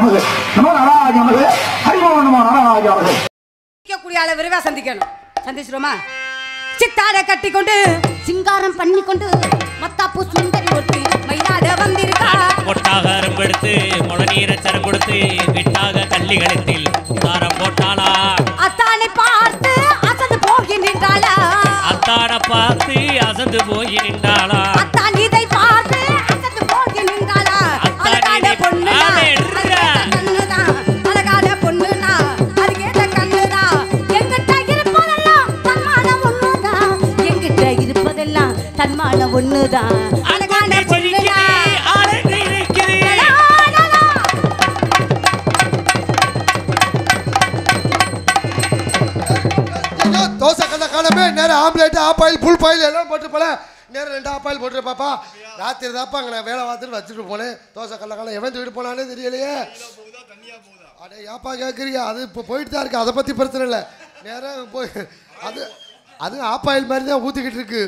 நமது நமோ நாராஜ நமது ஹரிமோ நமோ நாராஜ அவர்கள் சந்திக்கக்கூடிய ஆளை விரைவா சந்திக்கணும் சந்திச்சிருமா சித்தாட கட்டி கொண்டு சிங்காரம் பண்ணி கொண்டு மத்தாப்பு சுந்தரி ஒருத்தி மயிலாட வந்திருக்கா பொட்டாக அரும்பெடுத்து முளநீரச்சரம் கொடுத்து விட்டாக கள்ளி கழுத்தில் தாரம் போட்டாளா அத்தானை பார்த்து அசந்து போகின்றாளா அத்தான பார்த்து அசந்து போய் நின்றாளா அத்தான் இதை பார்த்து அசந்து போகின்றாளா அத்தான் அழகான இதை- பொண்ணுதான் ஆளே, எடுறா. கண்ணுதான் அழகான பொண்ணுதான் அதுக்கேற்ற கண்ணுதான் எங்கிட்ட இருப்பதெல்லாம் தன்மானம் ஒண்ணுதான் எங்கிட்ட இருப்பதெல்லாம் தன்மானம் ஒண்ணுதான் அழகான அன்பு பொண்ணுதான் சிரிக்குது, அழகு இருக்குது. ஐயோ, தோசை கல்ல காலமே நேரம் omelette half boil full boil எல்லாம் போட்டு போல நேரம் ரெண்டு ஆப் ஆயில் போட்டு பாப்பா ராத்திரி தாப்பா அங்கே நான் வேலை பார்த்துட்டு வச்சுட்டு போனேன் தோசை கல்ல காலம் எவன் வீடு போனானே தெரியலையே அடே ஏப்பா கேட்குறியா அது இப்போ போயிட்டு தான் இருக்கு அதை பற்றி பிரச்சனை இல்லை நேரம் போய் அது அது ஆப் ஆயில் மாதிரி தான் ஊற்றிக்கிட்டு இருக்கு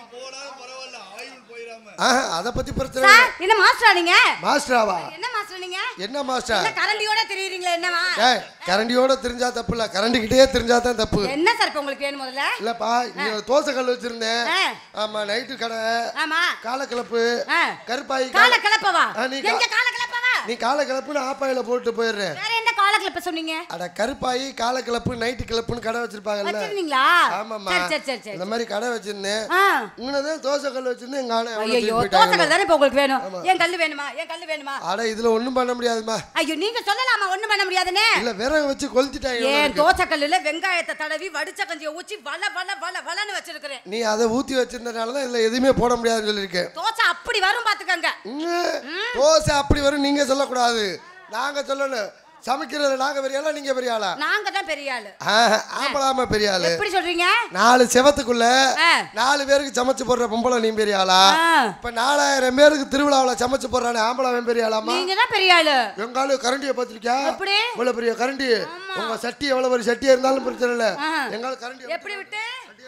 ஆ அதை பற்றி பிரச்சனை இல்லை சார் என்ன மாஸ்டரா நீங்க மாஸ்டராவா என்ன மாஸ்டர் நீங்க என்ன மாஸ்டர் என்ன கரண்டியோட தெரியுறீங்களா என்னவா ஏய் கரண்டியோட தெரிஞ்சா தப்பு இல்லை கரண்டிக்கிட்டே தெரிஞ்சா தான் தப்பு என்ன சார் இப்ப உங்களுக்கு வேணும் முதல்ல இல்லப்பா இங்க தோசை கல் வச்சிருந்தேன் ஆ. ஆமா நைட்டு கடை ஆமா காலக்கிழப்பு ஆ. கருப்பாய் கால கிளப்பவா ஆ, நீ கா- எங்க கால கிளப்பவா நீ காலக்கிழப்புன்னு ஆப்பாயில போட்டு போயிடுறேன் வேற எந்த கால கிளப்ப சொன்னீங்க அட கருப்பாயி காலக்கிழப்பு நைட்டு கிளப்புன்னு கடை வச்சிருப்பாங்கல்ல வச்சிருந்தீங்களா ஆமாம்மா சரி சரி சரி சரி இந்த மாதிரி கடை வச்சிருந்தேன் ஆ இங்கதான் தோசை கல் வச்சிருந்தேன் எங்க ஆளு எவ்வளவு ஐயோ தூக்கி தோசை போயிட்டாங்க. கல் தானே இப்ப உங்களுக்கு வேணும் ஏன் கல்லு வேணுமா ஏன் கல்லு வேணுமா அட இதுல ஒண்ணும் பண்ண முடியாதுமா ஐயோ நீங்க சொல்லலாமா ஒண்ணும் பண்ண முடியாதுன்னு இல்ல விறகு வச்சு கொளுத்திட்டாங்க ஏன் இவனுக்கு. தோசை கல்லுல வெங்காயத்தை தடவி வடிச்ச கஞ்சியை ஊச்சி வள வள வள வளன்னு வச்சிருக்கிறேன் நீ அதை ஊத்தி வச்சிருந்தனால தான் இதுல எதுவுமே போட முடியாதுன்னு சொல்லியிருக்கேன் தோசை அப்படி வரும் பாத்துக்கங்க ம், தோசை அப்படி வரும் நீங்க சொல்லக்கூடாது நாங்க சொல்லணும் சமைக்கிறதுல நாங்க பெரிய ஆளா நீங்க பெரிய ஆளா நாங்க தான் பெரிய ஆளு ஆஹ், ஆம்பளாம பெரிய ஆளு எப்படி சொல்றீங்க நாலு செவத்துக்குள்ள ஆ. நாலு பேருக்கு சமைச்சு போடுற பொம்பளை நீ பெரிய ஆளா ஆ. இப்ப நாலாயிரம் பேருக்கு திருவிழாவுல சமைச்சு போடுறானே ஆம்பளை அவன் பெரிய ஆளாமா நீங்க தான் பெரிய ஆளு எங்காலு கரண்டியை பார்த்திருக்கியா எப்படி? இவ்வளவு பெரிய கரண்டி உங்க சட்டி எவ்வளவு பெரிய சட்டியா இருந்தாலும் பிரச்சனை இல்ல ஆ. எங்கால கரண்டி எப்படி விட்டு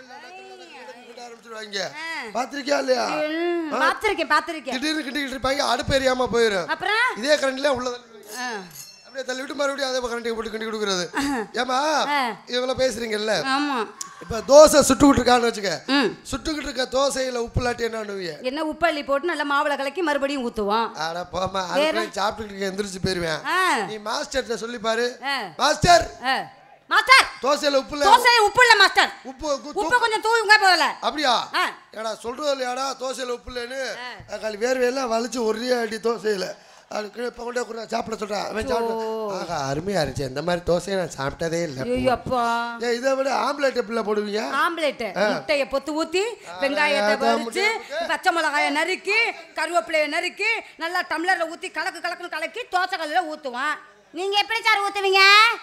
ஆரம்பிச்சிருவாங்க பாத்திருக்கியா இல்லையா ம், பாத்திருக்கேன் பாத்திருக்கேன் திடீர்னு கிட்டிக்கிட்டு இருப்பாங்க அடுப்பு எரியாம போயிடும் அப்புறம் இதே கரண்ட்ல உள்ளது ஆ, அப்படியே தள்ளி விட்டு மறுபடியும் அதே கரண்டி போட்டு கிண்டி கொடுக்குறது ஏமா ஆ. இவங்கள பேசுறீங்கல்ல ஆமா இப்ப தோசை சுட்டுக்கிட்டு இருக்கான்னு வச்சுக்க ம் சுட்டுக்கிட்டு இருக்க தோசையில உப்பு இல்லாட்டி என்ன பண்ணுவீங்க என்ன உப்பள்ளி போட்டு நல்லா மாவுல கலக்கி மறுபடியும் ஊத்துவோம் அட போமா அதுக்குள்ளே சாப்பிட்டுக்கிட்டு இருக்க எந்திரிச்சு போயிருவேன் ஆ, நீ மாஸ்டர்கிட்ட சொல்லி பாரு ஆ, மாஸ்டர் ஆ. மாஸ்டர் தோசையில உப்பு இல்ல தோசை உப்பு இல்ல மாஸ்டர் உப்பு கு- உப்பு கொஞ்சம் தூவுங்க போதல அப்படியா ஆ. ஏடா சொல்றது இல்லையாடா தோசையில உப்பு இல்லைன்னு காலி வேர்வையெல்லாம் வலிச்சு ஒரே அடி தோசையில அது கீழே இப்போ கொண்டே கூட சாப்பிட சொல்றேன் அவன் சாப்பிட்டு ஆகா அருமையா இருந்துச்சு இந்த மாதிரி தோசையை நான் சாப்பிட்டதே இல்லை ஐயோ அப்பா ஏன் இதை விட ஆம்லேட் எப்படில போடுவீங்க ஆம்லேட் முட்டைய பொத்து ஊத்தி வெங்காயத்தை அதான் வரிச்சு பச்சை மிளகாய நறுக்கி கருவேப்பிலைய நறுக்கி நல்லா டம்ளர்ல ஊத்தி கலக்கு கலக்குன்னு கலக்கி தோசை கல்லுல ஊத்துவான் நீங்க எப்படி சார் ஊத்துவீங்க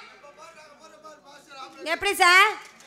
எப்படி சார்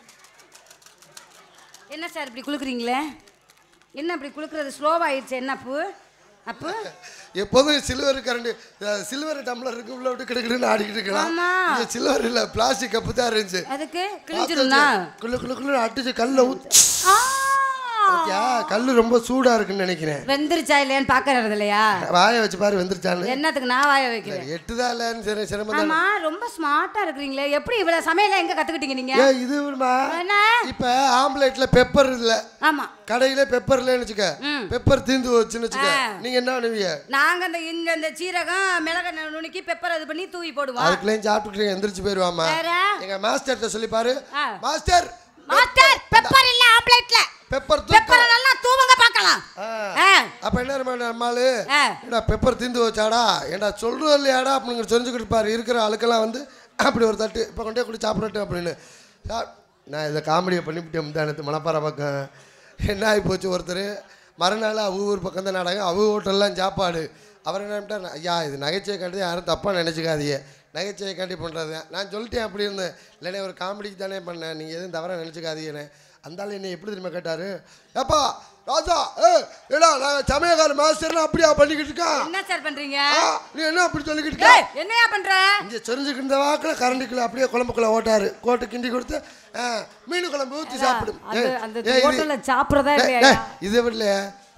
என்ன சார் இப்படி குளுக்குறீங்களே என்ன இப்படி குளுக்குறது ஸ்லோவாயிடுச்சு என்ன அப்பு அப்பு எப்போதும் சில்வர் கரண்ட் சில்வர் டம்ளர் இருக்கு உள்ள விட்டு கிடக்குன்னு ஆடிக்கிட்டு இருக்கலாம் ஆமா. இது சில்வர் இல்ல பிளாஸ்டிக் கப்பு தான் இருந்துச்சு அதுக்கு கிழிஞ்சிருந்தா குள்ள குள்ள குள்ள அடிச்சு கல்ல ஊத்தி ஆ! பாத்தியா கல்லு ரொம்ப சூடா இருக்குன்னு நினைக்கிறேன் வெந்துருச்சா இல்லையான்னு பாக்கறது இல்லையா வாயை வச்சு பாரு வந்துருச்சான்னு என்னத்துக்கு நான் வாய வைக்கிறேன் எட்டுதான் இல்லைன்னு சரி சிரமம் ஆமா ரொம்ப ஸ்மார்ட்டா இருக்கிறீங்களே எப்படி இவ்வளவு சமையல எங்க கத்துக்கிட்டீங்க நீங்க ஏன் இது விடுமா என்ன இப்ப ஆம்லேட்ல பெப்பர் இல்ல ஆமா கடையில பெப்பர் இல்லைன்னு வச்சுக்க ம். பெப்பர் தீந்து வச்சுன்னு வச்சுக்க ஆ. நீங்க என்ன பண்ணுவீங்க நாங்க அந்த இந்த இந்த சீரகம் மிளகை நு- நுணுக்கி பெப்பர் அது பண்ணி தூவி போடுவோம் அதுக்குள்ளேயும் சாப்பிட்டுட்டு எந்திரிச்சு போயிருவாமா வேற எங்க மாஸ்டர்கிட்ட சொல்லி பாரு ஆ. மாஸ்டர் மாஸ்டர் பெப்பர் இல்ல ஆம்லெட்ல பெப்பர் பெப்பர் நல்லா தூவுங்க பார்க்கலாம் ஆ. அப்ப என்ன தெரியுமா நம்மாலு ஆ. ஏடா பெப்பர் தீந்து வச்சாடா ஏடா சொல்றது இல்லையாடா அப்படிங்கிற தெரிஞ்சுக்கிட்டு பாரு இருக்கிற ஆளுக்கெல்லாம் வந்து அப்படி ஒரு தட்டு இப்போ கொண்டே கூட சாப்பிடட்டும் அப்படின்னு சா- நான் இதை காமெடியை பண்ணிவிட்டேன் முந்தானத்து மணப்பாறை பக்கம் என்ன ஆகி போச்சு ஒருத்தர் மறுநாள் அவ ஊர் பக்கம் தான் நாடகம் அவ ஹோட்டல்லாம் சாப்பாடு அவர் என்ன பண்ணிட்டார் ஐயா இது நகைச்சுவை காட்டி யாரும் தப்பாக நினச்சிக்காதீங்க நகைச்சுவை காட்டி பண்ணுறது நான் சொல்லிட்டேன் அப்படி இருந்தேன் இல்லைண்ணே ஒரு காமெடிக்கு தானே பண்ணேன் நீங்கள் எதுவும் தவறாக நினச்சிக்காதீங்கண்ணே அந்த ஆள் என்னை எப்படி தெரியுமா கேட்டார் ஏப்பா ராஜா ஏ ஏடா நான் சமயக்கார மாஸ்டர்லாம் அப்படியா பண்ணிக்கிட்டு இருக்கான் என்ன சார் பண்றீங்க ஆ, நீ என்ன அப்படி சொல்லிக்கிட்டு இருக்க ஏய், என்னையா பண்ற இங்கே செறிஞ்சுக்கிட்ட வாக்கில் கரண்டிக்குள்ள அப்படியே குழம்புக்குள்ள ஓட்டாரு கோட்டு கிண்டி கொடுத்து ஆ, மீன் குழம்பு ஊற்றி சாப்பிடும் அந்த ஏய், அந்த ஏய், இது- ஹோட்டல்ல சாப்பிடுறதா டேய், இல்லையா டேய், இதை விடல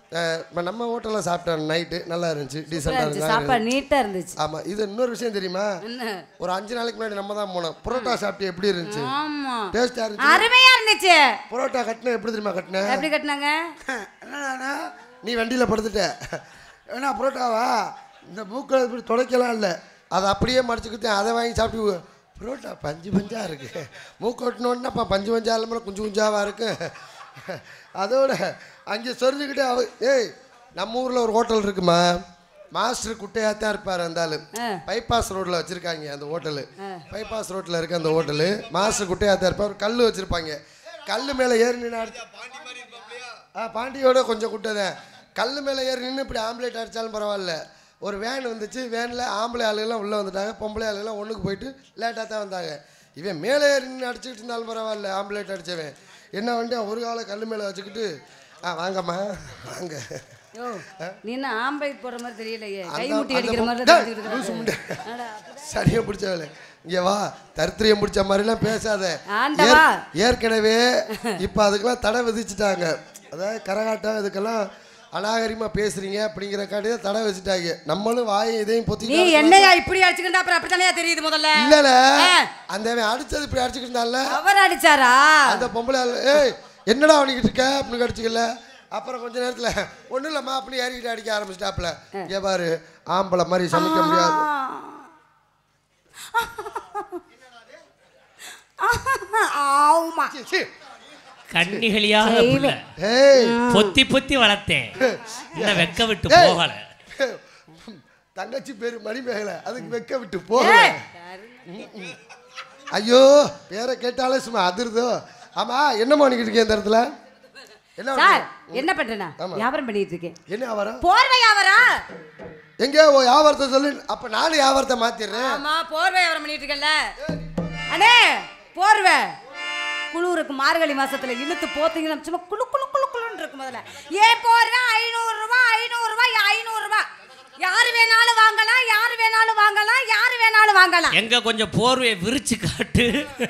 இப்போ நம்ம ஹோட்டலில் சாப்பிட்டோம் நைட்டு நல்லா இருந்துச்சு சூப்பரா டீசெண்டாக இருந்துச்சு இருந்தா சாப்பாடு நீட்டா இருந்துச்சு ஆமாம் இது இன்னொரு விஷயம் தெரியுமா என்ன ஒரு அஞ்சு நாளைக்கு முன்னாடி நம்ம தான் போனோம் புரோட்டா சாப்பிட்டு எப்படி இருந்துச்சு ஆமா டேஸ்டாக இருந்துச்சு அருமையா இருந்துச்சு புரோட்டா கட்டின எப்படி தெரியுமா கட்டினேன் எப்படி கட்டினாங்க என்னடா நீ வண்டியில் படுத்துட்ட ஏன்னா புரோட்டாவா இந்த மூக்கில் இப்படி துடைக்கலாம் இல்லை அதை அப்படியே மடிச்சுக்கிட்டேன் அதை வாங்கி சாப்பிட்டு புரோட்டா பஞ்சு பஞ்சா இருக்கு மூக்கு ஒட்டினோடனப்பா பஞ்சு பஞ்சா இல்லாமல் குஞ்சு குஞ்சாவா இருக்கு அதோட அங்கே சொரிஞ்சுக்கிட்டே அவ ஏய் நம்ம ஊரில் ஒரு ஹோட்டல் இருக்குமா மாஸ்டர் குட்டையாக தான் இருப்பார் அந்த ஆளு பைபாஸ் ரோட்டில் வச்சுருக்காங்க அந்த ஹோட்டலு பைபாஸ் ரோட்டில் இருக்க அந்த ஹோட்டலு மாஸ்டர் குட்டையாக தான் இருப்பார் கல் வச்சுருப்பாங்க கல் மேலே ஏறி நின்று ஆ பாண்டியோட கொஞ்சம் குட்டதேன் கல் மேலே ஏறி நின்று இப்படி ஆம்லேட் அடித்தாலும் பரவாயில்ல ஒரு வேன் வந்துச்சு வேனில் ஆம்பளை ஆளுகள்லாம் உள்ளே வந்துட்டாங்க பொம்பளை ஆளுகள்லாம் ஒன்றுக்கு போயிட்டு லேட்டாக தான் வந்தாங்க இவன் மேலே ஏறி நின்று அடிச்சுக்கிட்டு இருந்தாலும் பரவாயில்ல ஆம்லேட் அடித்தவன் என்ன வந்துட்டு ஒரு காலை கல் மேலே வச்சுக்கிட்டு ஆ வாங்கம்மா வாங்க யோ நீ என்ன ஆம்பளைட் போடுற மாதிரி தெரியலையே கை அந்த- முட்டி அந்த அடிக்கிற பொ- மாதிரி டேய், தான் தெரிஞ்சுக்கிட்டு லூசு முண்டை. இருக்க. அடா, சரியா பிடிச்ச வேலை இங்கே வா தரித்திரியம் பிடிச்ச மாதிரிலாம் பேசாத ஆண்டவா. ஏற்- ஏற்கனவே இப்போ அதுக்கெல்லாம் தடை விதிச்சிட்டாங்க அதாவது கரகாட்டம் இதுக்கெல்லாம் அநாகரிகமாக பேசுறீங்க அப்படிங்கிறக்காண்டி தான் தடை வச்சுட்டாங்க நம்மளும் வாயை இதையும் நீ பொத்தி என்னையா இப்படி அடிச்சுக்கிட்டா அப்புறம் அப்படித்தானே தெரியுது முதல்ல இல்லைல ஆ. அந்த அவன் அடிச்சது இப்படி அடிச்சுக்கிட்டு இருந்தான்ல அவர் அடிச்சாரா அந்த பொம்பளை ஆளு, ஏய் என்னடா அவனிக்கிட்டு இருக்க அப்படின்னு அடிச்சுக்கல அப்புறம் கொஞ்ச நேரத்தில் ஒன்றும் இல்லைம்மா அப்படி ஏறிக்கிட்டு அடிக்க ஆரம்பிச்சிட்டாப்புல இங்கே பாரு ஆம்பளை மாதிரி சமைக்க முடியாது ஆமா சீ, சீ. கண்ணிகளியாக புள்ள. ஏய் பொத்தி பொத்தி வளர்த்தேன் என்ன வெக்க விட்டு ஏய். போகல தங்கச்சி பேரு மணிமேகலை அதுக்கு வெக்க விட்டு போகல ஐயோ பேரை கேட்டாலே சும்மா அதிருதோ ஆமா என்னம்மா பண்ணிக்கிட்டு இருக்கேன் இந்த இடத்துல என்ன சார் பண்ற? என்ன பண்றேனா ஆமா. வியாபாரம் பண்ணிட்டு இருக்கேன் என்ன வியாபாரம் போர்வை வியாபாரா எங்கே ஓ வியாபாரத்தை சொல்லு அப்ப நானும் வியாபாரத்தை மாத்திடுறேன் ஆமா போர்வை வியாபாரம் பண்ணிட்டு இருக்கேன்ல அண்ணே போர்வை குளிருக்கு மார்கழி மாசத்துல இழுத்து போத்தீங்கன்னா சும்மா குளு குளு குளு குளுன்னு இருக்கு முதல்ல ஏன் போர்வை ஐநூறு ரூபாய் ஐநூறு ரூபாய் ஐநூறு ரூபாய் யாரு வேணாலும் வாங்கலாம் யாரு வேணாலும் வாங்கலாம் யாரு வேணாலும் வாங்கலாம் எங்க கொஞ்சம் போர்வையை விரிச்சு காட்டு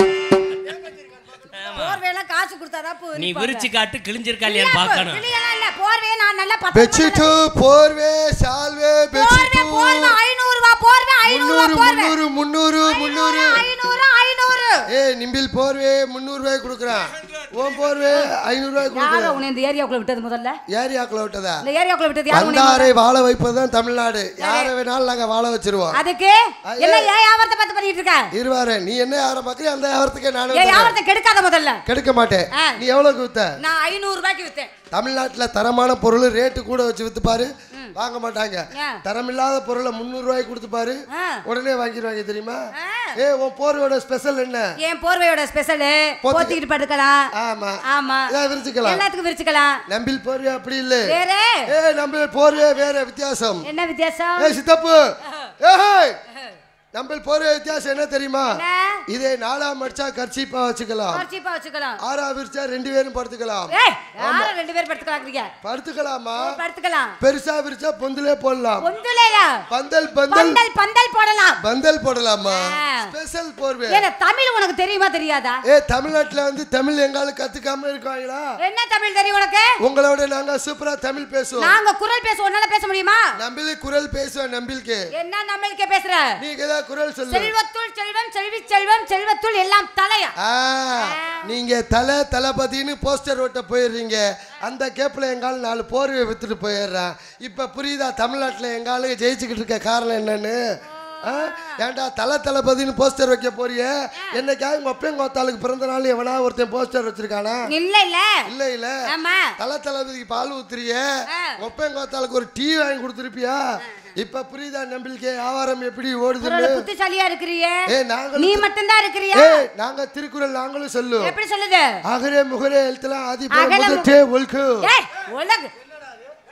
ஆமா. போர்வையெல்லாம் காசு கொடுத்தாதான் பூ நீ விற்பாங்க. விரிச்சு காட்டு கிழிஞ்சிருக்கா இல்லையான்னு பார்க்கணும் கிளியெல்லாம் இல்ல போர்வையை நான் நல்லா பத்து பெட்ஷீட்டு போர்வே சால்வே போர்வை பெட்ஷீட்டு போர்வை ஐநூறு ரூபாய் போர்வை ஐநூறு முந்நூறு ரூபாய் போர்வை முந்நூறு முந்நூறு முந்நூறு ஐநூறு ஐநூறு ஏய் நிம்பில் போர்வே முந்நூறு ரூபாய் கொடுக்குறான் உன் போர்வே ஐநூறு ரூபாய் யாரோ கொடுக்குறான் உன்னை இந்த ஏரியாவுக்குள்ள விட்டது முதல்ல ஏரியாக்குள்ள விட்டதா இந்த ஏரியாவுக்குள்ள விட்டது யார் உன்னை வந்தாரை வாழ வைப்பதுதான் தமிழ்நாடு யாரை வேணாலும் நாங்க வாழ வச்சிருவோம் அதுக்கு என்ன ஏன் வியாபாரத்தை பார்த்து பண்ணிட்டு இருக்க இருவாரு நீ என்ன யாரை பார்க்கறியோ அந்த வியாபாரத்துக்கே நானும் ஏன் வந்துடுறேன். வியாபாரத்தை கெடுக்காத முதல்ல கெடுக்க மாட்டேன் ஆ. நீ எவ்வளவுக்கு வித்த நான் ஐநூறு ரூபாய்க்கு வித்தேன் தமிழ்நாட்டுல தரமான பொருள் ரேட்டு கூட வச்சு வித்து பாரு வாங்க மாட்டாங்க ஏன்? தரமில்லாத பொருளை முந்நூறு ரூபாய்க்கு கொடுத்து பாரு ஆ. உடனே வாங்கிடுவாங்க தெரியுமா ஆ. ஏ உன் போர்வையோட ஸ்பெஷல் என்ன என் போர்வையோட ஸ்பெஷல் போத்திக்கிட்டு படுக்கலாம் ஆமா ஆமா இதான் விரிச்சுக்கலாம் எல்லாத்துக்கும் விரிச்சுக்கலாம் நம்பில் போர்வை அப்படி இல்ல வேற ஏ நம்பில் போர்வே வேற வித்தியாசம் என்ன வித்தியாசம் ஏ சித்தப்பு ஏய் நம்பில் போர்வை வித்தியாசம் என்ன தெரியுமா என்ன? இதே நாலாம் அடிச்சா கர்ச்சீப்பா வச்சுக்கலாம் சீப்பா வச்சுக்கலாம் ஆறா விரிச்சா ரெண்டு பேரும் படுத்துக்கலாம் ஏய் யாரும் ரெண்டு பேரும் படுத்துக்கலாங்கிறீங்க படுத்துக்கலாமா படுத்துக்கலாம் பெருசா விரிச்சா பொந்துலே போடலாம் பொந்துலேயா பந்தல் பந்தல் பந்தல் பந்தல் போடலாம் பந்தல் போடலாமா ஆ. ஸ்பெஷல் போர்வே ஏன்னா தமிழ் உனக்கு தெரியுமா தெரியாதா ஏ தமிழ்நாட்டுல வந்து தமிழ் எங்காலும் கத்துக்காம இருக்காங்களா என்ன தமிழ் தெரியும் உனக்கு உங்களோட நாங்க சூப்பரா தமிழ் பேசுவோம் நாங்க குரல் பேசுவோம் உன்னால பேச முடியுமா நம்பில் குரல் பேசுவோம் நம்பில்க்கு என்ன நம்மளுக்கே பேசுற நீங்க ஏதாவது குரல் சொல்லு செல்வத்துள் செல்வம் செல்வி செல்வம் செல்வத்துள் எல்லாம் தலையா ஆ, நீங்க தலை தளபதினு போஸ்டர் ஓட்ட போயிடுறீங்க அந்த கேப்ல எங்கால நாலு போர்வை வித்துட்டு போயிடுறான் இப்ப புரியுதா தமிழ்நாட்டுல எங்காலும் ஜெயிச்சுக்கிட்டு இருக்க காரணம் என்னன்னு ஆ? ஏன்டா தலை தளபதினு போஸ்டர் வைக்க போறிய என்னைக்காவது உங்க ஒப்பேங்க ஒத்தாளுக்கு பிறந்த நாள் எவனா ஒருத்தன் போஸ்டர் வச்சிருக்கானா இல்ல இல்ல இல்ல இல்ல ஆமா தலை தளபதிக்கு பால் ஊத்துறிய ஆ. ஒப்பேங்க ஒத்தாளுக்கு ஒரு டீ வாங்கி கொடுத்துருப்பியா இப்ப புரியுதா நம்பிக்கை வியாபாரம் எப்படி குரல் ஓடுதுன்னு புத்திசாலியா இருக்கிறிய ஏ நாங்களும் நீ மட்டும்தான் இருக்கிறியா ஏய் நாங்க திருக்குறள் நாங்களும் சொல்லுவோம் எப்படி சொல்லுது அகரே முகரே எழுத்தலாம் ஆதி அகல முதற்றே ஒழுக்கு ஏய் உலகு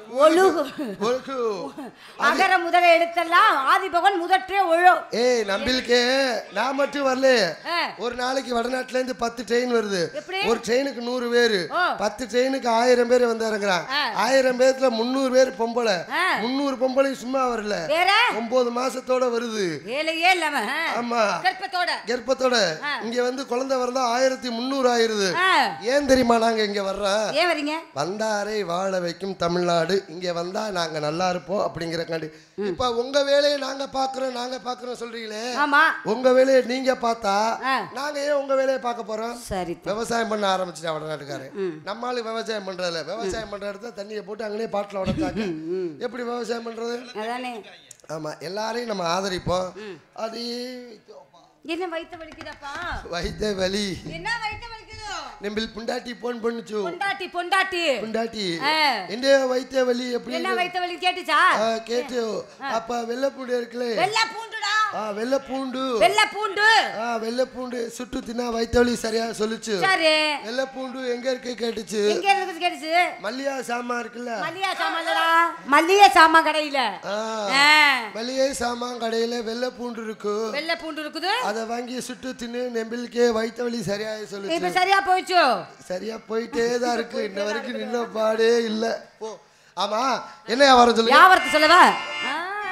ஒழுகு ஒழுகு அகர முதல எழுத்தெல்லாம் ஆதி பகவான் முதற்றே ஒழு ஏய் நம்பிலுக்கு நான் மட்டும் வரல ஆ. ஒரு நாளைக்கு வடநாட்டுல இருந்து பத்து ட்ரெயின் வருது எப்படி? ஒரு ட்ரெயினுக்கு நூறு பேரு ஓ. பத்து ட்ரெயினுக்கு ஆயிரம் பேர் வந்து இறங்குறான் ஆ. ஆயிரம் பேர்த்துல முந்நூறு பேர் பொம்பளை ஆ. முந்நூறு பொம்பளையும் சும்மா வரல வேற ஒன்பது மாசத்தோட வருது வேலையே இல்லாம ஆ. ஆமா கற்பத்தோட கர்ப்பத்தோட ஆ. இங்க வந்து குழந்தை வரதா ஆயிரத்தி முந்நூறு ஆயிருது ஆ. ஏன் தெரியுமா நாங்க இங்க வர்றோம் ஏன் வரீங்க வந்தாரை வாழ வைக்கும் தமிழ்நாடு இங்க வந்தா நாங்க நல்லா இருப்போம் அப்படிங்கறக்காண்டி இப்ப உங்க வேலையை நாங்க பாக்குறோம் நாங்க பாக்குறோம் சொல்றீங்களே ஆமா உங்க வேலையை நீங்க பார்த்தா ஆ. நாங்க ஏன் உங்க வேலையை பார்க்க போறோம் சரி விவசாயம் பண்ண ஆரம்பிச்சிட்டா வடநாட்டுக்காரன் நம்ம ஆளு விவசாயம் பண்றதில்ல விவசாயம் பண்ற இடத்துல தண்ணியை போட்டு அங்கேயே பாட்டில் உடச்சாங்க எப்படி விவசாயம் பண்றது அதானே ஆமா எல்லாரையும் நம்ம ஆதரிப்போம் அது என்ன வயித்த வலிக்குதாப்பா வைத்த வலி என்ன வயித்த வலிக்குதோ நம்பில் புண்டாட்டி போன் பண்ணுச்சு பொண்டாட்டி பொண்டாட்டி புண்டாட்டி ஆ. என்ன வைத்த வலி எப்படி என்ன வயித்த வலி கேட்டுச்சா ஆ, கேட்டு அப்ப வெள்ளைப்பூண்டு இருக்குல்ல வெள்ளை பூண்டுடா ஆ வெள்ளை பூண்டு வெள்ளை பூண்டு ஆ வெள்ளை பூண்டு சுட்டு தின்னா வயித்த வலி சரியா சொல்லுச்சு சரி வெள்ளை பூண்டு எங்க இருக்கு கேட்டுச்சு எங்க இருந்து கேட்டுச்சு மல்லிகா சாமான் இருக்குல்ல மல்லிகை சாமான்லடா மல்லிகை சாமான் கடையில ஆ, ஆ. மல்லிகை சாமான் கடையில வெள்ளை பூண்டு இருக்கு வெள்ளை பூண்டு இருக்குது அதை வாங்கி சுட்டு தின்னு நெம்பிலுக்கே வயித்த வலி சரியா இப்ப சொல்லுச்சு சரியா போயிச்சோ சரியா போயிட்டே தான் இருக்கு இன்ன வரைக்கும் நின்ன பாடே இல்ல போ ஆமா என்ன வியாபாரம் சொல்லுங்க வியாபாரத்தை சொல்லவா ஆ.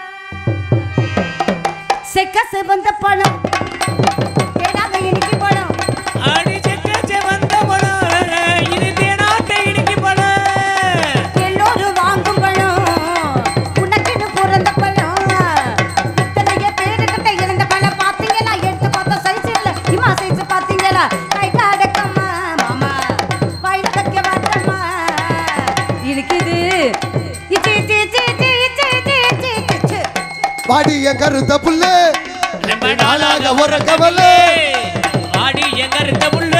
செக்க சிவந்த பழம் கேடாக இனிக்கு பழம் அடி செக்க செவந்த பழம் இது தேனாட்டை இடுக்கி பழம் எல்லோரும் வாங்கும் பழம் உனக்குன்னு பிறந்த பழம் இத்தனைய பேருக்கிட்ட இருந்த பழம் பாத்தீங்களா எடுத்து பார்த்தா சைஸ் இல்ல இம்மா சைஸ் பாத்தீங்களா கை காடக்கம்மா மாமா வாயில வைக்க வரமா இருக்குது இச்சி இச்சி இச்சி இச்சி இச்சி இச்சி இச்சி இச்சி பாடி என் கருத்த புல்லு ரொம்ப நாளாக ஒரு கவலை ஆடி எங்க இருந்த புல்லு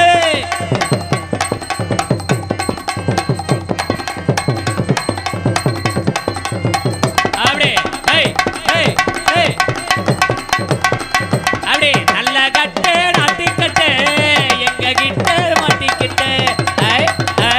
அப்படியே ஏய் ஏய் ஏய் அப்படியே நல்ல கட்டு நாட்டு கட்டு எங்க கிட்ட மாட்டிக்கிட்டு ஐ ஐ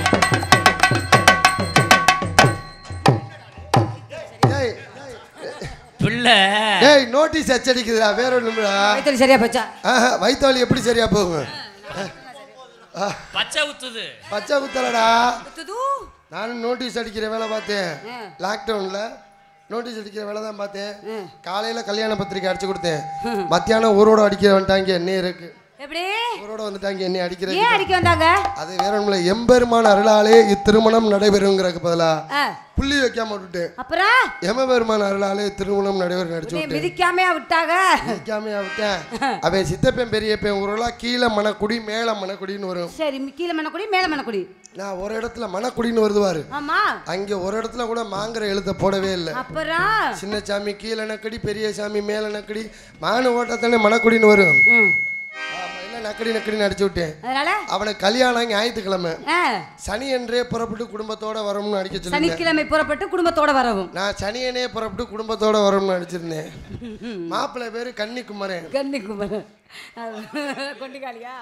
டேய் பிள்ளை டேய் நோட்டீஸ் அச்சடிக்குதுடா வேற ஒண்ணுடா வயித்துல சரியா போச்சா வயிற்று வலி எப்படி சரியா போகும் ஆ, பச்சை ஊத்துது பச்சை குத்தலடா குத்துது நானும் நோட்டீஸ் அடிக்கிற வேலை பார்த்தேன் ஆ. லாக்டவுன்ல நோட்டீஸ் அடிக்கிற வேலை தான் பார்த்தேன் காலையில கல்யாண பத்திரிக்கை அடிச்சு கொடுத்தேன் மத்தியானம் ஊரோட அடிக்கிற வந்துட்டாங்க என்ன இருக்கு எப்படி ஊரோட வந்துட்டாங்க என்ன அடிக்கிறது ஏன் அடிக்க வந்தாங்க அது வேற ஒண்ணுல எம்பெருமான அருளாலே இத்திருமணம் நடைபெறுங்கிறதுக்கு பதிலா ஆ, புள்ளி வைக்காம விட்டுட்டேன் அப்புறம் எமபெருமான அருளாலே திருமணம் நடைபெறும் அடிச்சு உன்னை விட்டேன் மிதிக்காமையா விட்டாங்க வைக்காமையா விட்டேன் அவன் சித்தப்பன் பெரியப்பன் ஊரெல்லாம் கீழே மணக்குடி மேல மணக்குடின்னு வரும் சரி கீழே மணக்குடி மேல மணக்குடி நான் ஒரு இடத்துல மணக்குடின்னு வருது பாரு ஆமா அங்க ஒரு இடத்துல கூட மாங்கிற எழுத்த போடவே இல்லை அப்புறம் சின்ன சாமி கீழே நக்கடி பெரிய சாமி மேல நக்கடி மானு ஓட்டத்தானே மணக்குடின்னு வரும் ம், ஆமா, இல்ல நக்கடி நக்கடின்னு அடிச்சு விட்டேன் அதனால அவனுக்கு கல்யாணம் ஞாயிற்றுக்கிழமை ஆ, சனி என்றே புறப்பட்டு குடும்பத்தோட வரணும்னு அடிக்க சொல்லியிருந்தேன் சனிக்கிழமை புறப்பட்டு குடும்பத்தோட வரவும் நான் சனியனே புறப்பட்டு குடும்பத்தோட வரணும்னு அடிச்சிருந்தேன் மாப்பிள்ளை பேரு கன்னிக்குமரன் கன்னிக்குமர் கொண்டிக்காளியா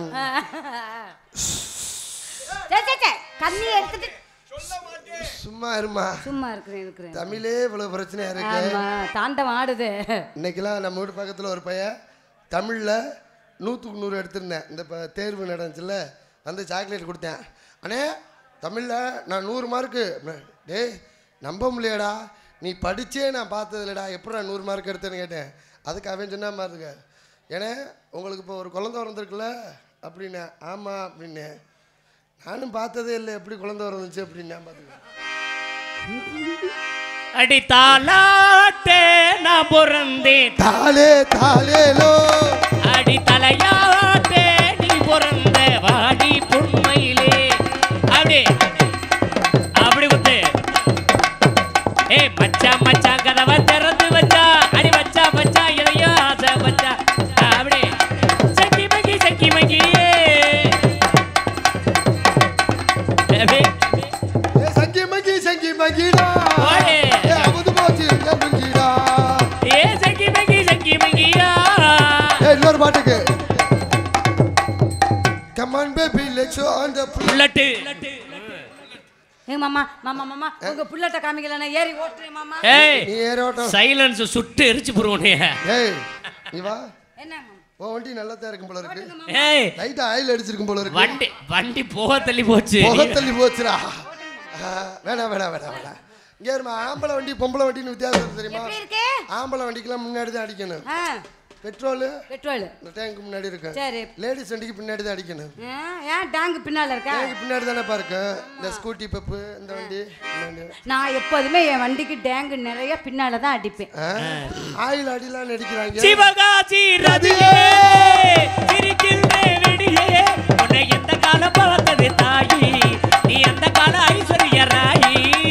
சரி, சரி, சரி. கண்ணி எடுத்துட்டு சும்மா இருமா சும்மா இருக்கிறேன் இருக்கிறேன் தமிழே இவ்வளவு பிரச்சனையா இருக்கு ஆமா தாண்டவம் ஆடுது இன்னைக்கெல்லாம் நம்ம வீட்டு பக்கத்துல ஒரு பையன் தமிழ்ல நூற்றுக்கு நூறு எடுத்திருந்தேன் இந்த இப்போ தேர்வு நடந்துச்சுல்ல வந்து சாக்லேட் கொடுத்தேன் அண்ணே தமிழ்ல நான் நூறு மார்க்கு டேய் நம்ப முடியலடா நீ படிச்சே நான் பார்த்தது இல்லடா எப்படி நான் நூறு மார்க் எடுத்தேன்னு கேட்டேன் அதுக்கு அவன் சொன்ன மாதிரி இருக்க ஏன்னா உங்களுக்கு இப்போ ஒரு குழந்தை பிறந்திருக்குல்ல அப்படின்னேன் ஆமாம் அப்படின்னேன் நானும் பார்த்ததே இல்லை எப்படி குழந்தை பிறந்துச்சு அப்படின்னு நான் பார்த்துக்கேன் அடி தாலாட்டே நான் பிறந்தேன் தாலே தாலேலோ அடி தலையாட்டே நீ பிறந்த வாடி புண்மையிலே அப்படி அப்படி குத்து ஏய் மச்சான் மச்சான் கதவை திறந்து வச்சா அடி வச்சா வச்சா இதையோ ஆசை வச்சா அப்படி சக்கி மங்கி சக்கி மங்கி அப்படி ஏ சங்கி மங்கி சங்கி மங்கிடா ஓடு. ஏ அமுது போச்சு ஏ முங்கிடா ஏ சக்கி மங்கி சக்கி மங்கியா ஏ இன்னொரு பாட்டுக்கு come on baby let's on the bullet ஏங்க மாமா மாமா மாமா உங்க புள்ளட்ட காமிக்கல நான் ஏறி ஓட்டுறேன் மாமா ஏய் நீ ஏற ஓட்டம் சைலன்ஸ் சுட்டு எரிச்சு போடுவோனே ஏய் நீ வா என்ன மாமா? உன் வண்டி நல்லா தான் இருக்கும் போல இருக்கு ஏய் லைட்டா ஆயில் அடிச்சிருக்கும் போல இருக்கு வண்டி வண்டி போக தள்ளி போச்சு புகை தள்ளி போச்சுடா ஆ, வேணாம் வேணாம் வேணாம் வேணாம் இங்க இருமா ஆம்பளை வண்டி பொம்பளை வண்டின்னு வித்தியாசம் இருக்கு தெரியுமா எப்படி இருக்கு ஆம்பளை வண்டிக்கெல்லாம் முன்னாடி தான் அடிக்கணும் ஆ பெட்ரோலு பெட்ரோல் இந்த டேங்க் முன்னாடி இருக்கு சரி லேடிஸ் வண்டிக்கு பின்னாடி தான் அடிக்கணும் ஆ, ஏன் டேங்க் பின்னால இருக்கா டேங்க் பின்னாடி தானே பாருக்கு இந்த ஸ்கூட்டி பப்பு இந்த வண்டி இந்த வண்டி நான் எப்போதுமே என் வண்டிக்கு டேங்க் நிறைய பின்னால தான் அடிப்பேன் ஆ, ஆயில் அடிலாம் அடிக்கிறாங்க சிவகாசி ரதியே சிரிக்கின்ற வெடியே உன்னை எந்த காலம் பார்த்தது தாயி நீ அந்த கால ஐஸ்வர்ய ராயி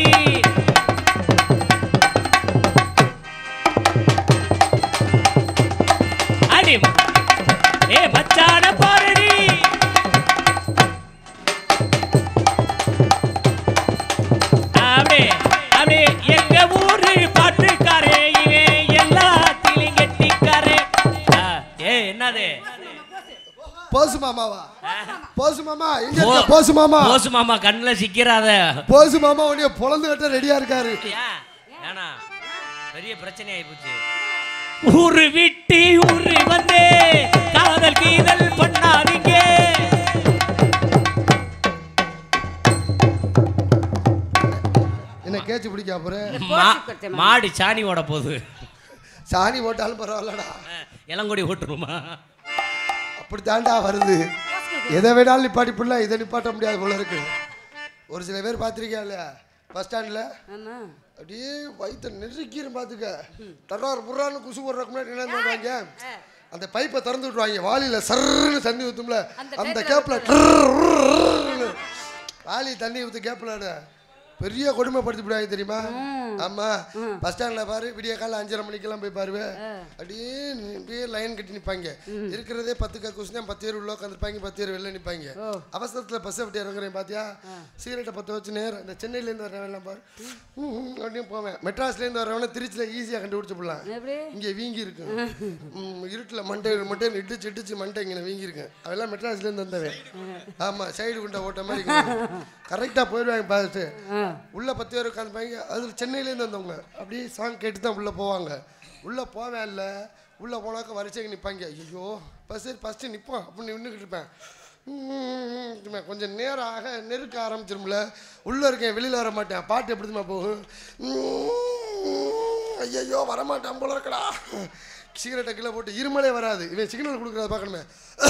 அடி ஏ மச்சான பாரடி அப்படியே அப்படியே எங்க ஊரு பாட்டுக்காரே இவன் எல்லாத்திலும் கெட்டிக்காரே ஆ, ஏய் என்னது போசு மாமாவா போசு மாமா எங்க இருக்க போசு மாமா போசு மாமா கண்ணுல சிக்கிறாத போசு மாமா உன்னைய பொழந்து கட்ட ரெடியா இருக்காரு ஏன்? ஏன்னா பெரிய பிரச்சனை ஆயிப்போச்சு ஊரு விட்டு ஊரு வந்து காதல் கீதல் பண்ணாதீங்க என்ன கேச்சு பிடிக்க அப்புறம் மா- மாடு சாணி ஓட போகுது சாணி போட்டாலும் பரவாயில்லடா இளங்கொடி ஓட்டுருமா அப்படி தாண்டா வருது எதை வேணாலும் நிப்பாட்டி புள்ள இதை நிப்பாட்ட முடியாது போல இருக்கு ஒரு சில பேர் பார்த்துருக்கியா இல்லையா பஸ் ஸ்டாண்டில் ஆமா அப்படியே வயிற்ற நெருக்கிரும் பார்த்துக்க தர்றார் புறான்னு குசு போடுறதுக்கு முன்னாடி என்ன பண்ணுவாங்க அந்த பைப்பை திறந்து விட்டுருவாங்க வாளியில் சர்ன்னு தண்ணி ஊற்றும்ல அந்த அந்த டயத்துல கேப்பில் வாளி தண்ணி ஊற்று கேப்பில் பெரிய கொடுமைப்படுத்தி விடுவாங்க தெரியுமா ஆமா பஸ் ஸ்டாண்ட்ல பாரு விடிய காலம் அஞ்சரை மணிக்கெல்லாம் போய் பாருவே அப்படியே நி- அப்படியே லைன் கட்டி நிப்பாங்க இருக்கிறதே பத்து கக்கூஸ் தான் பத்து பேர் உள்ள உட்காந்துருப்பாங்க பத்து பேர் வெளில நிப்பாங்க அவசரத்துல பஸ் விட்டு இறங்குறேன் பாத்தியா சிகரெட்டை பத்த வச்சு நேரம் இந்த சென்னையில இருந்து வரவன் பாரு ம், ம், அப்படியே போவேன் மெட்ராஸ்ல இருந்து வரவன திருச்சியில ஈஸியா கண்டுபிடிச்சு போடலாம் எப்படி இங்க வீங்கி இருக்கு ம், இருட்டுல மண்டை மண்டை இடிச்சு இடிச்சு மண்டை இங்கே வீங்கி இருக்கு அவெல்லாம் மெட்ராஸ்ல இருந்து வந்தவன் ஆமா சைடு குண்டை ஓட்ட மாதிரி கரெக்டா போயிடுவாங்க பார்த்துட்டு உள்ள பத்து பேர் உட்காந்துப்பாங்க அதில் சென்னையிலேருந்து வந்தவங்க அப்படியே சாங் கேட்டு தான் உள்ள போவாங்க உள்ள போவேன் இல்லை உள்ள போனாக்க வரிசைக்கு நிற்பாங்க ஐயோ பஸ் ஃபஸ்ட்டு நிற்போம் அப்படின்னு நின்றுக்கிட்டு இருப்பேன் ம், ம், கொஞ்சம் நேரம் ஆக நெருக்க ஆரம்பிச்சிரும்ல உள்ளே இருக்கேன் வெளியில் வர மாட்டேன் பாட்டு எப்படி தெரியுமா போகும் ம், ஐயையோ வரமாட்டான் போல இருக்கடா சிகரெட்டை கீழே போட்டு இருமலே வராது இவன் சிக்னல் கொடுக்குறத பார்க்கணுமே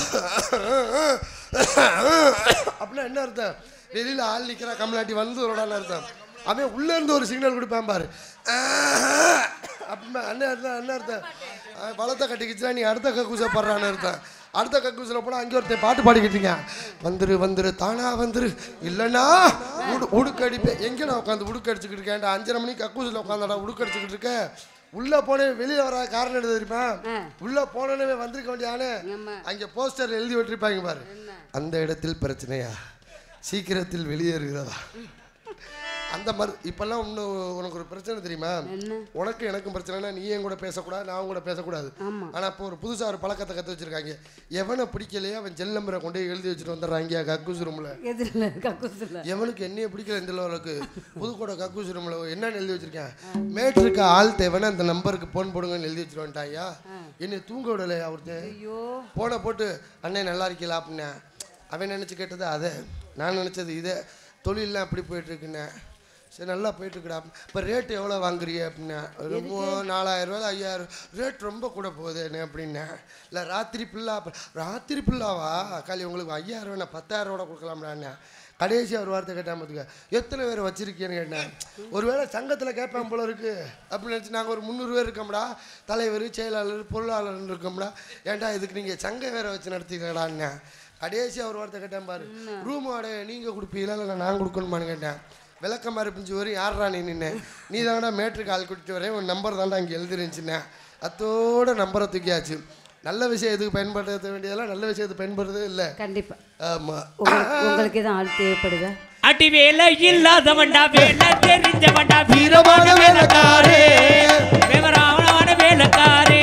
அப்படின்னா என்ன அர்த்தம் வெளியில் ஆள் நிற்கிறா கமலாட்டி வந்து வரடான்னு அர்த்தம் அவன் உள்ளே இருந்து ஒரு சிக்னல் கொடுப்பான் பாரு அப்படின்னா என்ன அர்த்தம் என்ன அர்த்தம் அவன் வளத்தை கட்டிக்கிச்சுனா நீ அடுத்த கக்கூசை படுறான்னு அர்த்தம் அடுத்த கக்கூசில் போனால் அங்கே ஒருத்தன் பாட்டு பாடிக்கிட்டீங்க வந்துரு வந்துரு தானா வந்துரு இல்லைன்னா உடு உடுக்கடிப்பேன் எங்கே நான் உட்காந்து உடுக்கடிச்சுக்கிட்டு இருக்கேன்டா அஞ்சரை மணிக்கு கக்கூசில் உட்காந்தாடா உடுக்கடிச்சுக்கிட்டு இருக்கேன் உள்ள போனேன் வெளியில வர காரணம் என்ன தெரியுமா உள்ள போனே வந்திருக்க வேண்டியானே ஆமா. அங்க போஸ்டர் எழுதி விட்டுருப்பாங்க பாரு அந்த இடத்தில் பிரச்சனையா சீக்கிரத்தில் வெளியேறுகிறதா அந்த மாதிரி இப்பெல்லாம் இன்னும் உனக்கு ஒரு பிரச்சனை தெரியுமா என்ன? உனக்கு எனக்கும் பிரச்சனைனா நீ என் கூட பேசக்கூடாது நான் கூட பேசக்கூடாது ஆமா. ஆனா இப்போ ஒரு புதுசா ஒரு பழக்கத்தை கத்து வச்சிருக்காங்க எவனை பிடிக்கலையோ அவன் ஜெல் நம்பரை கொண்டு போய் எழுதி வச்சுட்டு வந்துடுறாங்க கக்கூஸ் ரூம்ல எதிரில் கக்கூசில் எவனுக்கு என்னைய பிடிக்கல இந்த லெவலுக்கு புதுக்கோட்டை கக்கூஸ் ரூம்ல என்னன்னு எழுதி வச்சிருக்கேன் மேட்ருக்கு ஆள் தேவைன்னா அந்த நம்பருக்கு ஃபோன் போடுங்கன்னு எழுதி வச்சுட்டு வந்துட்டாயா என்னை தூங்க விடலையா ஒருத்தன் ஐயோ போனை போட்டு அண்ணே நல்லா இருக்கீங்களா அப்படின்னே அவன் நினச்சி கேட்டது அதை நான் நினச்சது இதை தொழிலெலாம் அப்படி போயிட்டுருக்குண்ணே சரி நல்லா போயிட்டுருக்குடா இப்போ ரேட்டு எவ்வளோ வாங்குறீங்க அப்படின்னா ஒரு மூ- நாலாயிரம் ரூபா ஐயாயிரம் ரேட் ரொம்ப கூட போகுதுண்ணே அப்படின்னேன் இல்லை ராத்திரி பில்லா அப்ப- ராத்திரி பில்லாவா காலி உங்களுக்கு ஐயாயிரம் நான் பத்தாயிரம் ரூபா கொடுக்கலாம்டாண்ணே கடைசியாக ஒரு வார்த்தை கேட்டால் பார்த்துக்க எத்தனை பேர் வச்சிருக்கீன்னு கேட்டேன் ஒருவேளை சங்கத்தில் கேட்பேன் போல இருக்கு அப்படின்னு நினச்சி நாங்கள் ஒரு முந்நூறு பேர் இருக்கோம்டா தலைவர் செயலாளர் பொருளாளர் இருக்கோம்டா ஏன்டா இதுக்கு நீங்கள் சங்கம் வேற வச்சு நடத்திக்கலான்னு கடைசியாக ஒரு வார்த்தை கேட்டேன் பாரு ரூம் வாடகை நீங்கள் கொடுப்பீங்களா இல்லை நான் கொடுக்கணுமான்னு கேட்டேன் விளக்கமாறு பிஞ்சு வரும் யாரா நீ நின்று நீ தான்டா மேட்ருக்கு ஆள் கூட்டிட்டு வரேன் உன் நம்பர் தான்டா இங்கே எழுதிருந்துச்சுன்னேன் அத்தோட நம்பரை தூக்கியாச்சு நல்ல விஷயம் எதுக்கு பயன்படுத்த வேண்டியதெல்லாம் நல்ல விஷயத்துக்கு பயன்படுறதே இல்லை கண்டிப்பா ஆமாம் உங்களுக்கு உங்களுக்கு எதுவும் ஆள் தேவைப்படுதா அடி வேலை இல்லாதவன்டா வேலை தெரிஞ்சவன்டா வீரமான வேலைக்காரே விவரமான வேலைக்காரே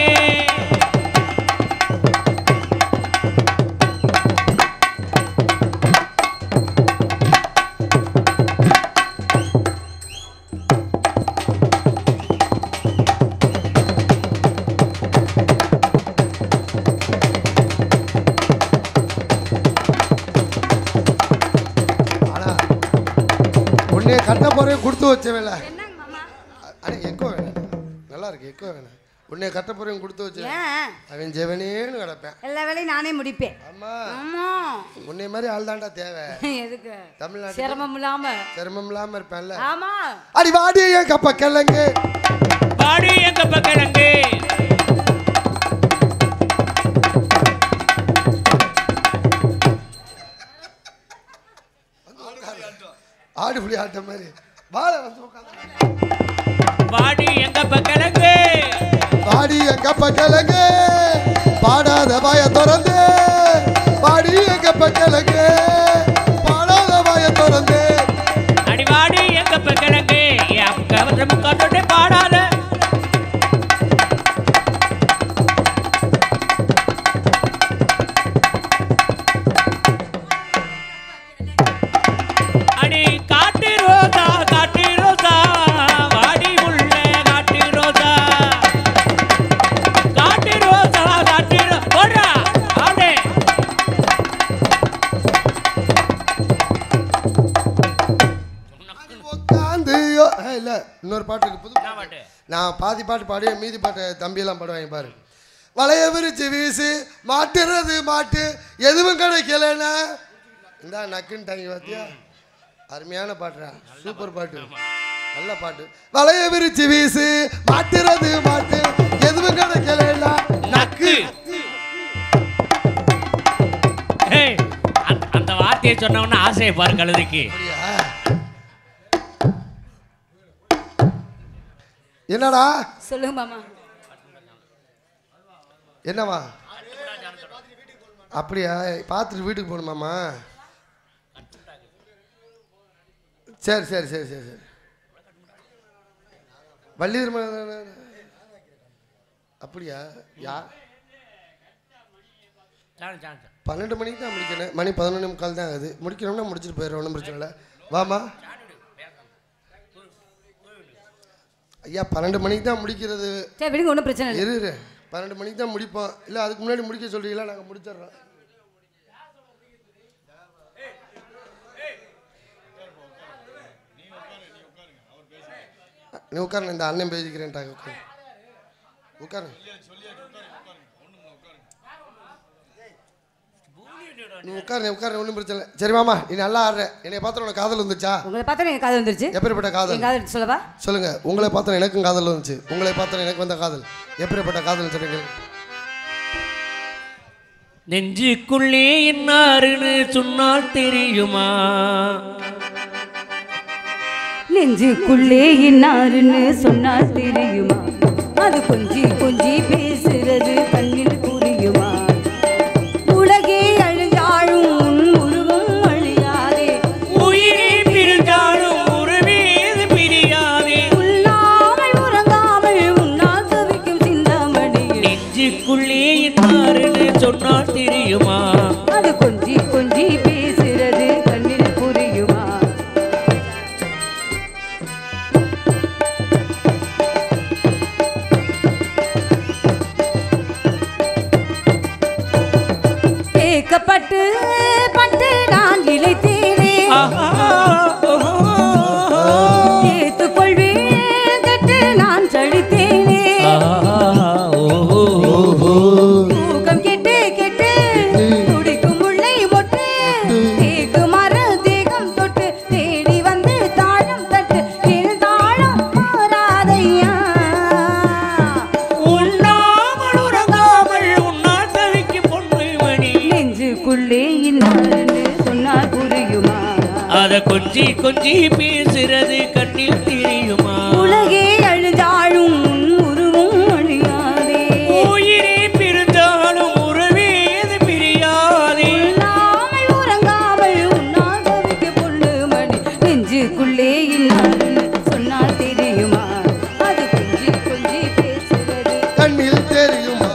கட்ட போறேன் கொடுத்து வச்சவேல என்னங்க மாமா அடே எக்கோ வேணாம் நல்லா இருக்கு எக்கோ வேணாம் உன்னை கட்ட போறேன் கொடுத்து வச்ச ஏன் அவன் ஜெவனேன்னு கிடப்பேன் எல்லா வேலையும் நானே முடிப்பேன் ஆமா ஆமா உன்னை மாதிரி ஆள் தான்டா தேவை எதுக்கு தமிழ்நாட்டு சிரமம் இல்லாம சிரமம் இல்லாம இருப்பேன்ல ஆமா அடி வாடி என் கப்ப கிழங்கு பாடி எங்க பக்கிழங்கு ஆடு புலி ஆட்ட மாதிரி வாழ வந்து உட்காந்து பாடி எங்க பக்கிழங்கு பாடி என் கப்ப கிழங்கு பாடாத வாய திறந்து பாடி என் கப்ப கிழங்கு பாடாத வாய திறந்து அடி பாடி எங்க பக்கிழங்கு என் கவசம் கண்டுட்டு பாடாத அடி காட்டு ரோசா காட்டு ரோசா வாடி உள்ள காட்டு ரோசா காட்டு ரோசா காட்டு ரோ- போடுறா அப்படியே உட்காந்து யோ- ஏய், இல்ல இன்னொரு பாட்டுக்கு புது என்ன பாட்டு நான் பாதி பாட்டு பாடுவேன் மீதி பாட்டு தம்பியெல்லாம் பாடுவாங்க பாரு வளைய விரிச்சு வீசு மாட்டுறது மாட்டு எதுவும் கிடைக்கலனா இந்தா நக்குன்னு தாங்கி பார்த்தியா அருமையான பாட்டுடா சூப்பர் பாட்டு நல்ல பாட்டு வளைய விரிச்சு வீசு மாட்டுறது மாட்டு எதுவும் கிடைக்கலனா நக்கு ஏய், அந்த- அந்த வார்த்தையை சொன்னவன ஆசையை பாரு கழுதைக்கு அப்படியா? என்னடா சொல்லுங்க மாமா என்னவா அப்படியா பார்த்துட்டு வீட்டுக்கு போகணுமாம்மா சரி சரி சரி சரி சரி வள்ளி திருமணம் அப்படியா யா பன்னெண்டு மணிக்கு தான் முடிக்கணும் மணி பதினொன்று முக்கால் தான் ஆகுது முடிக்கணும்னா முடிச்சுட்டு போயிடுறோம் ஒன்றும் பிரச்சனை இல்லை வாமா ஐயா பன்னெண்டு மணிக்கு தான் முடிக்கிறது சரி விடுங்க ஒன்றும் பிரச்சனை இல்லை இரு இரு பன்னெண்டு மணிக்கு தான் முடிப்போம் இல்லை அதுக்கு முன்னாடி முடிக்க சொல்றீங்களா நாங்கள் முடிச்சிடுறோம் நீ உட்காரு இந்த அண்ணன் பேசிக்கிறேன்டா உட்காரு உட்காரு நீ உட்காரு நீ உட்காரு ஒன்றும் பிரச்சனை இல்லை சரி மாமா நீ நல்லா ஆடுற என்னை பார்த்து உனக்கு காதல் வந்துச்சா உங்களை பார்த்தா எனக்கு காது வந்துருச்சு எப்படிப்பட்ட காதல் என் காது சொல்லவா சொல்லுங்க உங்களை பார்த்தா எனக்கும் காதல் வந்துச்சு உங்களை பார்த்தா எனக்கு வந்த காதல் எப்படிப்பட்ட காதல் சொல்லுங்க நெஞ்சுக்குள்ளே என்னாருன்னு சொன்னால் தெரியுமா நெஞ்சுக்குள்ளே இன்னாருன்னு சொன்னால் தெரியுமா அது கொஞ்சி கொஞ்சி பேசுறது கண்ணில் புரியுமா உலகே அழிஞ்சாழும் உன் உருவம் அழியாதே உயிரே பிரிஞ்சாலும் உறவேது பிரியாதே உள்ளாமல் உறங்காமல் உன்னால் தவிக்கும் சிந்தாமணியில் நெஞ்சுக்குள்ளே என்னாருன்னு சொன்னால் தெரியுமா அது கொஞ்சி கொஞ்சி பேசுறது கண்ணில் புரியுமா கேட்கப்பட்டு பட்டு நான் இழைத்தேனே ஆஹா, ஓஹோ. ஏத்துக்கொள்வேன் கட்டு நான் சழித்தேனே ஆஹா, ஓஹோ. தூக்கம் கெட்டு கெட்டு துடிக்கும் முல்லை மொட்டு தேக்கு மர தேகம் தொட்டு தேடி வந்து தாழம் தட்டு என் தாழம் மாறாதையா உண்ணாமல் உறங்காமல் உன்னால் தவிக்கும் பொன்மை மணி நெஞ்சுக்குள்ளே இன்னாருன்னு சொன்னால் புரியுமா அத கொஞ்சி கொஞ்சி பேசுறது கண்ணில் தெரியுமா உலகே அழுதாழும் உன் உருவம் அழியாதே உயிரே பிரிந்தாலும் உறவேது பிரியாதே இல்லாமல் உறங்காமல் உன்னால் தவிக்க பொண்ணு மணி நெஞ்சுக்குள்ளே இன்னாருன்னு சொன்னால் தெரியுமா அது கொஞ்சி கொஞ்சி பேசுவது கண்ணில் தெரியுமா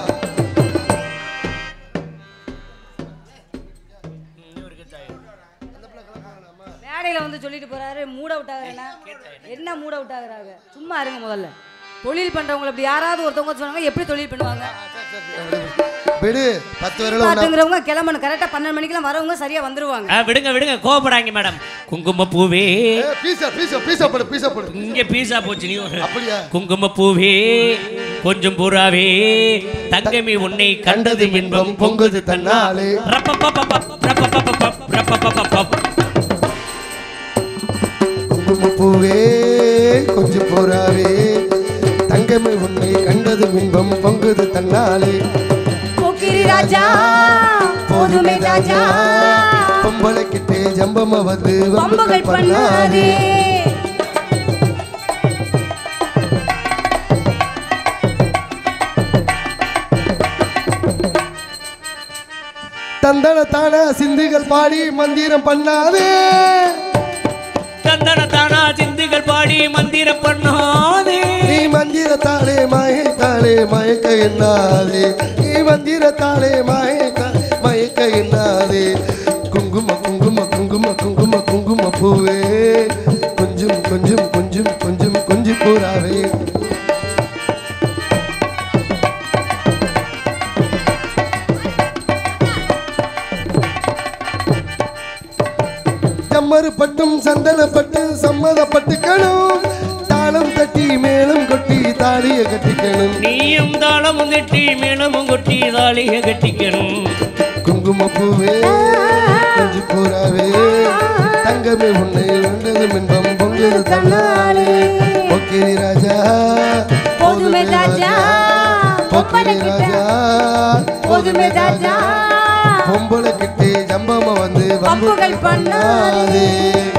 மேடையில் வந்து சொல்லிட்டு போறாரு மூட் அவுட் ஆகுறேன்னா என்ன மூட் அவுட் ஆகுறாங்க சும்மா இருங்க முதல்ல தொழில் பண்றவங்களை இப்படி யாராவது ஒருத்தவங்க சொன்னாங்க எப்படி தொழில் பண்ணுவாங்க விடு பத்து வரல ஒன்றா பாட்டுங்கிறவங்க கிளம்பணும் கரெக்டாக பன்னெண்டு மணிக்கெல்லாம் வரவங்க சரியா வந்துருவாங்க ஆ, விடுங்க விடுங்க கோபப்படாங்க மேடம் குங்குமப்பூவே ஏ பீஸா பீஸா பீஸா போடு பீஸா போடு இங்க பீஸா போச்சு நீ ஒரு- அப்படியா குங்குமப்பூவே கொஞ்சம் புறாவே தங்கமே உன்னை கண்டது இன்பம் பொங்குது தன்னாலே ரப்பப்பப்பப்பப், ரப்பப்பப்பப்பப், ரப்பப்பப்பப்பப். குங்குமப்பூவே கொஞ்சம் போறாவே தங்கமே உன்னை கண்டது இன்பம் பொங்குது தன்னாலே போக்கிரி ராஜா போதுமே ராஜா பொம்பளை கிட்டே ஜம்பம வந்து பம்புகள் பண்ணாதே தந்தன தான சிந்துகள் பாடி மந்திரம் பண்ணாதே தந்தன தானா சிந்துகள் பாடி மந்திர பண்ணாதே நீ மந்திரத்தாலே மயத்தாலே மயக்க எண்ணாதே நீ மந்திரத்தாலே மயக்க மயக்க எண்ணாதே குங்கும குங்கும குங்கும குங்கும குங்கும பூவே கொஞ்சம் கொஞ்சம் கொஞ்சம் கொஞ்சம் கொஞ்சம் பூராவே ஜம்மரு பட்டும் சந்தன பட்டு சம்மதப்பட்டுக்கணும் தாளம் தட்டி மேளம் கொட்டி தாலிய கட்டிக்கணும் நீயும் தாளமும் கட்டி மேளமும் கொட்டி தாலிய கட்டிக்கணும் குங்கும பூவே கொஞ்சம் பூராவே தங்கமே உன்னை வந்தது மின்பம் பொங்கல் தன்னாலே பொக்கிரி ராஜா போதுமே ராஜா பொக்கிரி ராஜா போதுமே ராஜா பொம்பளை கிட்டே ஜம்பம வந்து வம்புகள் பண்ணாதே. பண்ணாதே